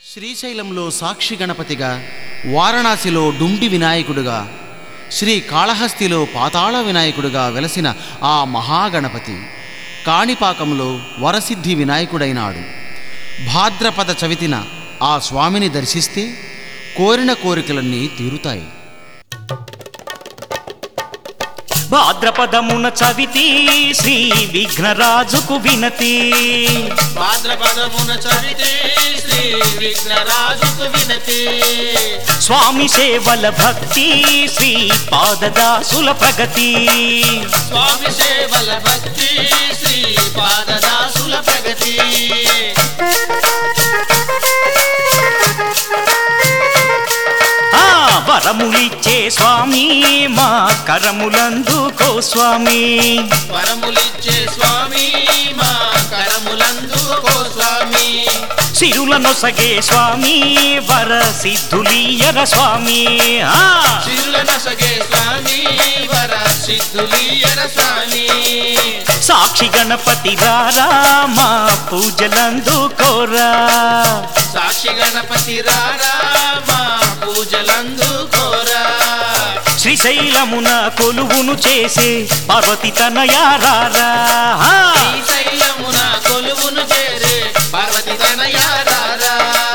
శ్రీశైలంలో సాక్షి గణపతిగా వారణాసిలో డుండి వినాయకుడుగా శ్రీ కాళహస్తిలో పాతాళ వినాయకుడుగా వెలసిన ఆ మహాగణపతి కాణిపాకంలో వరసిద్ధి వినాయకుడైనాడు భాద్రపద చవితిన ఆ స్వామిని దర్శిస్తే కోరిన కోరికలన్నీ తీరుతాయి భాద్రపదమున చవితి శ్రీ విఘ్నరాజుకు వినతి భాద్రపదమున చవితే శ్రీ విఘ్నరాజుకు వినతి స్వామి సేవల భక్తి శ్రీ పాదదాసుల ప్రగతి స్వామి సేవల భక్తి శ్రీ పాదదాసుల ప్రగతి ఆ వరములిచ్చే స్వామి మా కరములందుకో స్వామి వరములిచ్చే స్వామి మా కరములందుకో స్వామి సిరుల నొసగే స్వామి వర సిద్ధులీయర స్వామి ఆ చిరుల నసగే స్వామి వర సిద్ధులీయర స్వామి సాక్షి గణపతి రారా మా పూజలందుకోరా సాక్షి గణపతి రారా మా పూజలందుకోరా శ్రీశైలమున కొలువును చేసే పార్వతి తనయారారా శ్రీశైలమున కొలువును చేరే పార్వతి తనయారారా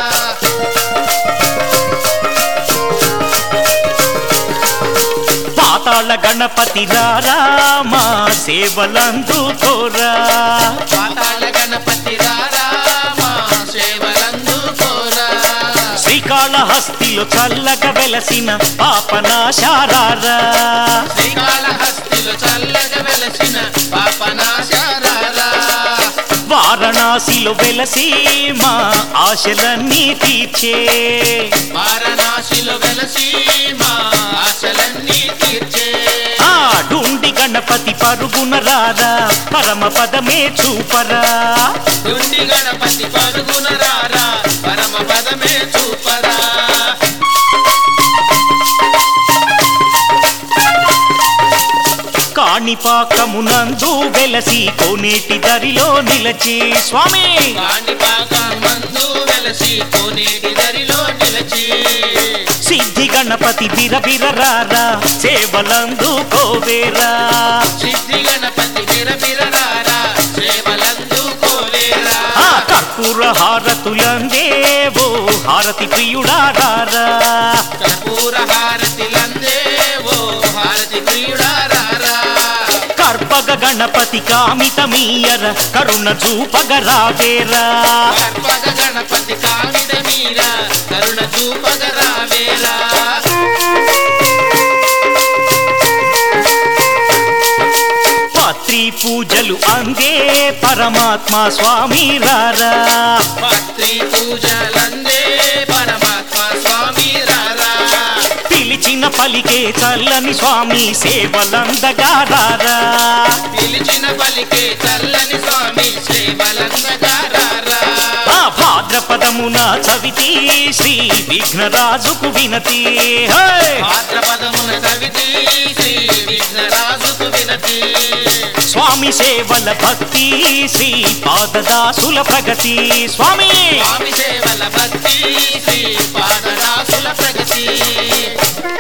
పాతాళ గణపతి రారా మా సేవలందుకోరా పాతాళ గణపతి రారా మా సేవలందుకోరా శ్రీకాళహస్తిలో చల్లగా వెలసిన పాపనాశారారా శ్రీకాళహస్తిలో చల్లగా వెలసిన పాపనాశారారా వారణాసిలో వెలసి మా ఆశలన్నీ తీర్చే వారణాసిలో వెలసి మా ఆశలన్నీ తీర్చే ఆ డుండి గణపతి పరుగున రారా పరమ పదమే చూపరా దుండి గణపతి పరుగున రారా పరమ పదమే చూపరా కాణిపాకమునందు వెలసి కోనేటి దరిలో నిలచి స్వామి కాణిపాకం మందు వెలసి కోనేటి దరిలో నిలచి సిద్ధి గణపతి బిరబిర రారా సేవలందు కోవేరా సిద్ధి గణపతి బిరబిర రారా సేవలందు కోవేరా ఆ కర్పూర హారతులందేవో హారతి ప్రియుడా రారా కర్పూర హారతిలందే ఓ హారతి ప్రియుడా రారా కర్పగ గణపతి కామితమీయర కరుణ చూపగ రావేరా కర్పగ గణపతి కావిడ మీరా కరుణ చూపగ రావేరా పత్రి పూజలు అందే పరమాత్మ స్వామి రారా పత్రి పూజలందే పరమాత్మ స్వామి రారా పిలిచిన పలికే చల్లని స్వామి సేవలందగా రారా పిలిచిన పలికే చల్లని స్వామి సేవలందగా రారా ఆ భాద్రపదమున చవితి శ్రీ విఘ్నరాజుకు వినతి హే! భాద్రపదమున కవితి శ్రీ విఘ్నరాజుకు వినతి స్వామి సేవల భక్తి శ్రీ పాదదాసుల ప్రగతి స్వామి స్వామి సేవల భక్తి శ్రీ పాదరాసుల ప్రగతి